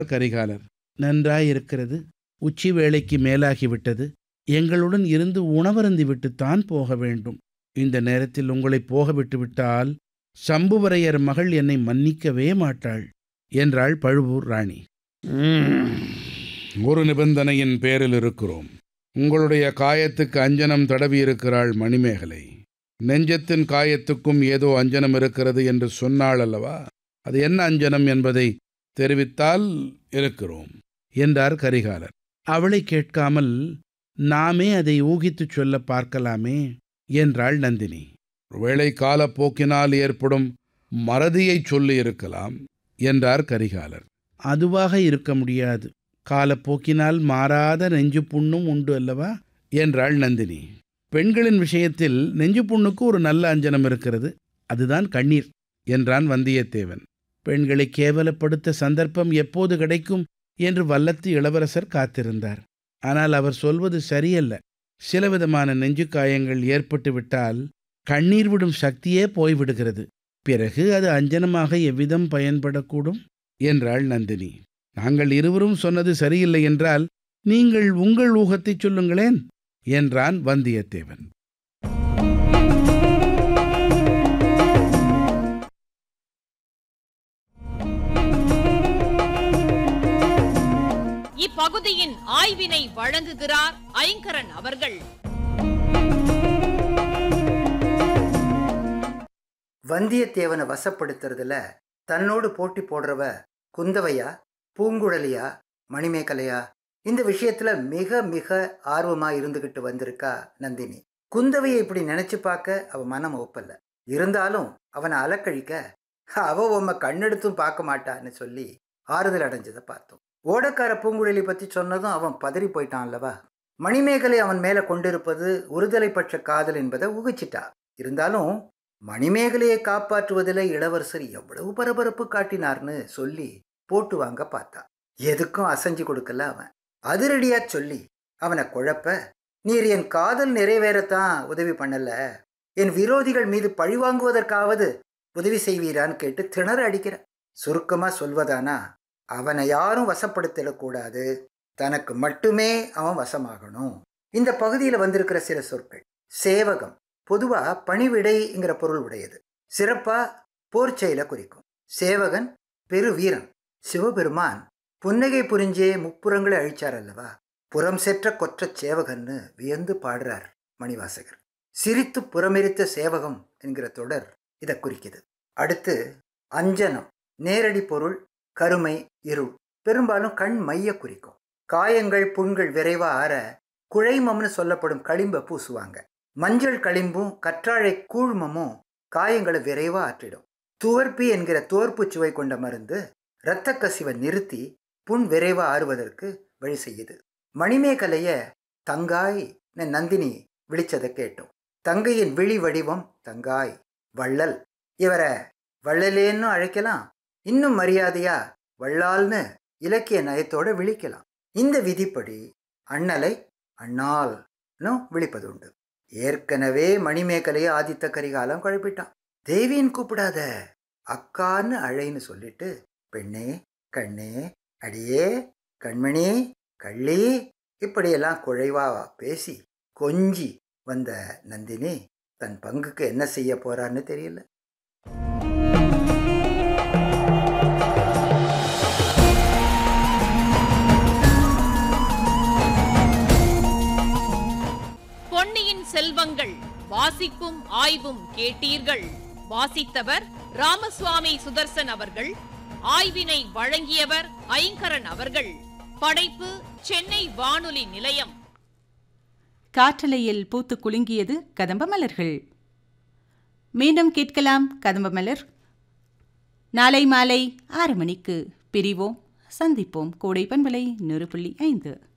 கரிகாலர் நன்றாயிருக்கிறது உச்சி வேளைக்கு மேலாகிவிட்டது எங்களுடன் இருந்து உணவருந்தி விட்டுத்தான் போக வேண்டும் இந்த நேரத்தில் உங்களை போக விட்டுவிட்டால் சம்புவரையர் மகள் என்னை மன்னிக்கவே மாட்டாள் என்றாள் பழுவூர் ராணி ஒரு நிபந்தனையின் பேரில் இருக்கிறோம் உங்களுடைய காயத்துக்கு அஞ்சனம் தடவியிருக்கிறாள் மணிமேகலை நெஞ்சத்தின் காயத்துக்கும் ஏதோ அஞ்சனம் இருக்கிறது என்று சொன்னாள் அல்லவா அது என்ன அஞ்சனம் என்பதை தெரிவித்தால் இருக்கிறோம் என்றார் கரிகாலர் அவளை கேட்காமல் நாமே அதை ஊகித்துச் சொல்ல பார்க்கலாமே என்றாள் நந்தினி ஒருவேளை காலப்போக்கினால் ஏற்படும் மறதியைச் சொல்லியிருக்கலாம் என்றார் கரிகாலர் அதுவாக இருக்க முடியாது காலப்போக்கினால் மாறாத நெஞ்சு புண்ணும் உண்டு அல்லவா என்றாள் நந்தினி பெண்களின் விஷயத்தில் நெஞ்சு புண்ணுக்கு ஒரு நல்ல அஞ்சனம் இருக்கிறது அதுதான் கண்ணீர் என்றான் வந்தியத்தேவன் பெண்களை கேவலப்படுத்த சந்தர்ப்பம் எப்போது கிடைக்கும் என்று வல்லத்து இளவரசர் காத்திருந்தார் ஆனால் அவர் சொல்வது சரியல்ல சிலவிதமான நெஞ்சு காயங்கள் ஏற்பட்டு விட்டால் கண்ணீர் விடும் சக்தியே போய்விடுகிறது பிறகு அது அஞ்சனமாக எவ்விதம் பயன்படக்கூடும் என்றாள் நந்தினி நாங்கள் இருவரும் சொன்னது சரியில்லை என்றால் நீங்கள் உங்கள் ஊகத்தைச் சொல்லுங்களேன் என்றான் வந்தியத்தேவன் இப்பகுதியின் ஆய்வினை வழங்குகிறார் ஐங்கரன் அவர்கள் வந்தியத்தேவனை வசப்படுத்துறதுல தன்னோடு போட்டி போடுறவ குந்தவையா பூங்குழலியா மணிமேகலையா இந்த விஷயத்துல மிக மிக ஆர்வமா இருந்துகிட்டு வந்திருக்கா நந்தினி குந்தவையை இப்படி நினைச்சு பார்க்க அவ மனம் ஒப்பல்ல இருந்தாலும் அவனை அலக்கழிக்க அவ உம்ம கண்ணெடுத்தும் பார்க்க மாட்டான்னு சொல்லி ஆறுதல் அடைஞ்சதை பார்த்தோம் ஓடக்கார பூங்குழலி பத்தி சொன்னதும் அவன் பதறி போயிட்டான் அல்லவா மணிமேகலை அவன் மேல கொண்டிருப்பது ஒருதலை பட்ச காதல் என்பதை ஊகிச்சிட்டா இருந்தாலும் மணிமேகலையை காப்பாற்றுவதில் இளவரசர் எவ்வளவு பரபரப்பு காட்டினார்னு சொல்லி போட்டு வாங்க பார்த்தா எதுக்கும் அசைஞ்சு கொடுக்கல அவன் அதிரடியா சொல்லி அவனை குழப்ப நீர் என் காதல் நிறைவேறத்தான் உதவி பண்ணல என் விரோதிகள் மீது பழிவாங்குவதற்காவது உதவி செய்வீரான்னு கேட்டு திணற அடிக்கிற சுருக்கமா சொல்வதானா அவனை யாரும் வசப்படுத்திடக்கூடாது தனக்கு மட்டுமே அவன் வசமாகணும் இந்த பகுதியில் வந்திருக்கிற சில சொற்கள் சேவகம் பொதுவா பணிவிடைங்கிற பொருள் உடையது சிறப்பா போர் செயலை குறிக்கும் சேவகன் பெருவீரன் சிவபெருமான் புன்னகை புரிஞ்சே முப்புறங்களை அழிச்சார் அல்லவா புறம் செற்ற கொற்றச் சேவகன்னு வியந்து பாடுறார் மணிவாசகர் சிரித்து புறமெரித்த சேவகம் என்கிற தொடர் இதை குறிக்குது அடுத்து அஞ்சனம் நேரடி பொருள் கருமை இருள் பெரும்பாலும் கண் மைய குறிக்கும் காயங்கள் புண்கள் விரைவா ஆற குழைமம்னு சொல்லப்படும் களிம்பை பூசுவாங்க மஞ்சள் களிம்பும் கற்றாழை கூழ்மமும் காயங்களை விரைவா ஆற்றிடும் துவர்ப்பி என்கிற துவர்ப்பு சுவை கொண்ட மருந்து இரத்த கசிவை நிறுத்தி புண் விரைவா ஆறுவதற்கு வழி செய்யுது மணிமேகலைய தங்காய் நந்தினி விழிச்சதை கேட்டோம் தங்கையின் விழி வடிவம் தங்காய் வள்ளல் இவரை வள்ளலேன்னு அழைக்கலாம் இன்னும் மரியாதையா வள்ளால்னு இலக்கிய நயத்தோட விழிக்கலாம் இந்த விதிப்படி அண்ணலை அண்ணால்னு விழிப்பதுண்டு ஏற்கனவே மணிமேகலையை ஆதித்த கரிகாலம் குழப்பிட்டான் தேவியின் கூப்பிடாத அக்கான்னு அழைன்னு சொல்லிட்டு பெண்ணே கண்ணே அடியே கண்மணி கள்ளி இப்படியெல்லாம் குழைவா பேசி கொஞ்சி வந்த நந்தினி தன் பங்குக்கு என்ன செய்ய போறான்னு தெரியல பொன்னியின் செல்வங்கள் வாசிப்பும் ஆய்வும் கேட்டீர்கள் வாசித்தவர் ராமசுவாமி சுதர்சன் அவர்கள் ஆய்வினை வழங்கியவர் ஐங்கரன் அவர்கள் படைப்பு சென்னை வானொலி நிலையம் காற்றலையில் பூத்து குலுங்கியது கதம்ப மலர்கள் மீண்டும் கேட்கலாம் கதம்ப மலர் நாளை மாலை ஆறு மணிக்கு பிரிவோம் சந்திப்போம் கோடை பண்பலை நூறு புள்ளி ஐந்து